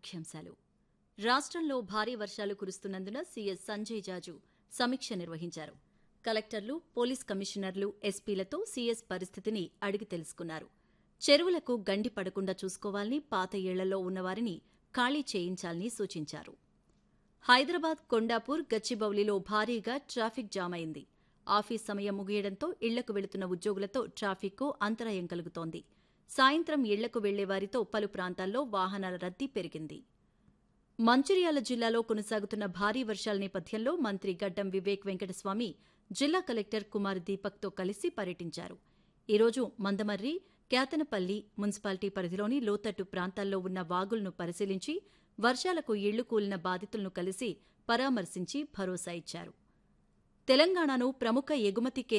ముఖ్యాంశాలు రాష్ట్రంలో భారీ వర్షాలు కురుస్తున్నందున సీఎస్ సంజయ్ జాజు సమీక్ష నిర్వహించారు కలెక్టర్లు పోలీస్ కమిషనర్లు ఎస్పీలతో సీఎస్ పరిస్థితిని అడిగి తెలుసుకున్నారు చెరువులకు గండి పడకుండా చూసుకోవాలని పాత ఇళ్లలో ఉన్నవారిని ఖాళీ చేయించాలని సూచించారు హైదరాబాద్ కొండాపూర్ గచ్చిబౌలిలో భారీగా ట్రాఫిక్ జామ్ అయింది ఆఫీస్ సమయం ముగియడంతో ఇళ్లకు వెళుతున్న ఉద్యోగులతో ట్రాఫిక్కు అంతరాయం కలుగుతోంది సాయంత్రం ఇళ్లకు వెళ్లే వారితో పలు ప్రాంతాల్లో వాహనాల రద్దీ పెరిగింది మంచిర్యాల జిల్లాలో కొనసాగుతున్న భారీ వర్షాల నేపథ్యంలో మంత్రి గడ్డం వివేక్ వెంకటస్వామి జిల్లా కలెక్టర్ కుమార్ దీపక్తో కలిసి పర్యటించారు ఈరోజు మందమర్రి కేతనపల్లి మున్సిపాలిటీ పరిధిలోని లోతట్టు ప్రాంతాల్లో ఉన్న వాగులను పరిశీలించి వర్షాలకు ఇళ్లు కూలిన బాధితులను కలిసి పరామర్శించి భరోసా ఇచ్చారు తెలంగాణను ప్రముఖ ఎగుమతి